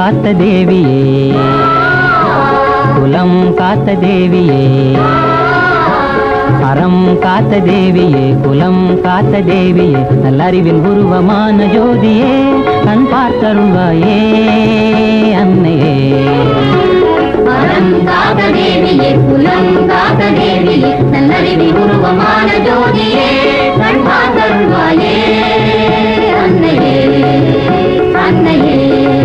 காத்த தேவியே குலம் காத்த தேவியே அறம் காத்த தேவியே குலம் காத்த தேவியே நல்லறிவின் உருவமான ஜோதியே கண் பார்த்தருள்வாயே அன்னையே அறம் காத்த தேவியே குலம் காத்த தேவியே நல்லறிவி உருவமான ஜோதியே கண் பார்த்தருள்வாயே அன்னையே அன்னையே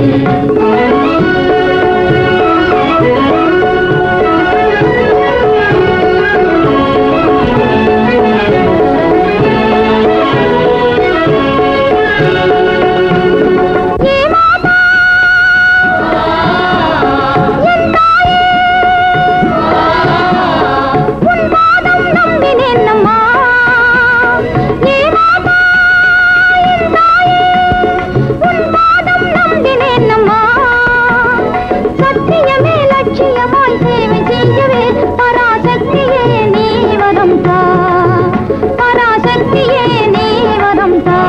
நம்பினேன்னம்மா ஏ மாதா என் தாயே உன் பாதம் நம்பினேன்னம்மா சத்தியமே லட்சியமாய் சேவை செய்யவே பராசக்தியே நீ வரம் தா பராசக்தியே நீ வரம் தா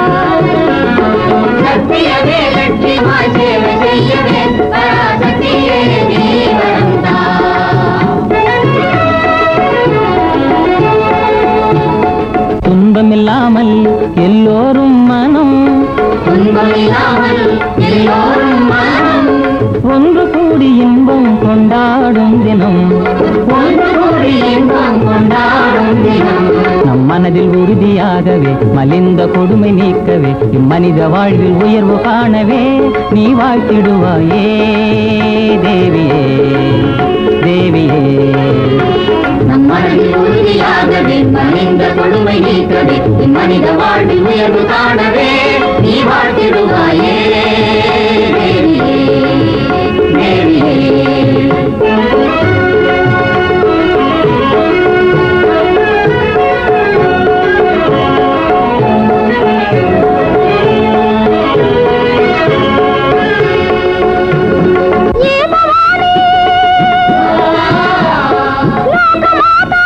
சத்தியமே லட்சியமாய் சேவை செய்யவே பராசக்தியே நீ வரம் தா துன்பமில்லாமல் எல்லோரும் மனம் துன்பமில்லாமல் எல்லோரும் மனம் ஒன்று கூடி இன்பம் கொண்டாடும் தினம் ஒன்று கூடி இன்பம் கொண்டாடும் தினம் நம் மனதில் உறுதியாகவே மலிந்த கொடுமை நீக்கவே இம்மனித வாழ்வில் உயர்வு காணவே நீ வாழ்த்திடுவாயே தேவியே தேவியே நம் மனதில் உறுதியாகவே மனித கொடுமை நீக்கவே மனித வாழ்வில் உயர்வு காணவே நீ வாழ்த்திடுவாயே தேவியே தேவியே ஏ பவானி லோகமாதா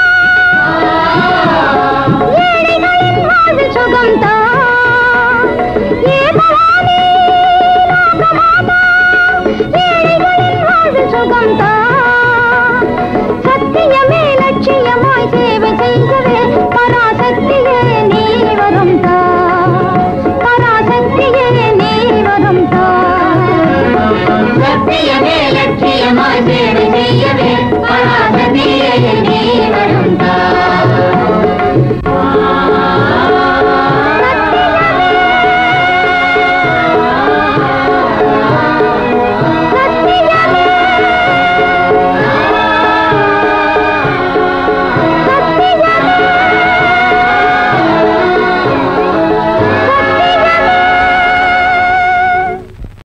ஏழைகளின் வாழ்வில் சுகம் தா ஏ பவானி லோகமாதா ஏழைகளின் வாழ்வில் சுகம் தா சத்தியமே லட்சியமாய் சேவை